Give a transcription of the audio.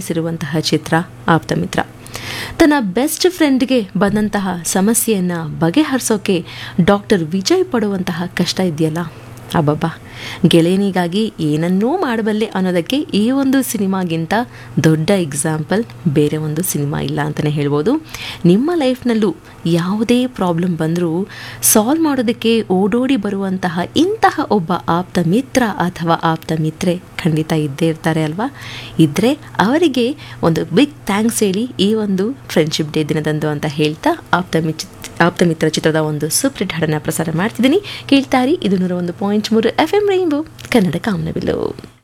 ನಿರ್ಮಿಸಿರುವಂತಹ ಚಿತ್ರ ಆಪ್ತಮಿತ್ರ ತನ್ನ ಬೆಸ್ಟ್ ಫ್ರೆಂಡ್ಗೆ ಬಂದಂತಹ ಸಮಸ್ಯೆಯನ್ನು ಬಗೆಹರಿಸೋಕೆ ಡಾಕ್ಟರ್ ವಿಜಯ್ ಪಡುವಂತಹ ಕಷ್ಟ ಇದೆಯಲ್ಲ ಅಬ್ಬಬ್ಬಾ ಗೆಳೆಯನಿಗಾಗಿ ಏನನ್ನೂ ಮಾಡಬಲ್ಲೆ ಅನ್ನೋದಕ್ಕೆ ಈ ಒಂದು ಸಿನಿಮಾಗಿಂತ ದೊಡ್ಡ ಎಕ್ಸಾಂಪಲ್ ಬೇರೆ ಒಂದು ಸಿನಿಮಾ ಇಲ್ಲ ಅಂತಲೇ ಹೇಳ್ಬೋದು ನಿಮ್ಮ ಲೈಫ್ನಲ್ಲೂ ಯಾವುದೇ ಪ್ರಾಬ್ಲಮ್ ಬಂದರೂ ಸಾಲ್ವ್ ಮಾಡೋದಕ್ಕೆ ಓಡೋಡಿ ಬರುವಂತಹ ಇಂತಹ ಒಬ್ಬ ಆಪ್ತ ಮಿತ್ರ ಅಥವಾ ಆಪ್ತ ಮಿತ್ರೆ ಖಂಡಿತ ಇದ್ದೇ ಇರ್ತಾರೆ ಅಲ್ವಾ ಇದ್ದರೆ ಅವರಿಗೆ ಒಂದು ಬಿಗ್ ಥ್ಯಾಂಕ್ಸ್ ಹೇಳಿ ಈ ಒಂದು ಫ್ರೆಂಡ್ಶಿಪ್ ಡೇ ದಿನದಂದು ಅಂತ ಹೇಳ್ತಾ ಆಪ್ತ ಮಿಚ್ ಆಪ್ತ ಮಿತ್ರ ಚಿತ್ರದ ಒಂದು ಸೂಪರ್ ಹಾಡನ್ನು ಪ್ರಸಾರ ಮಾಡ್ತಿದ್ದೀನಿ ಕೇಳ್ತಾರಿ ಇದು ನೂರ ಒಂದು ಪಾಯಿಂಟ್ ಮೂರು ಎಫ್ ಎಂ ರೈನ್ಬೋ ಕನ್ನಡ ಕಾಮನಬಿಲ್ಲು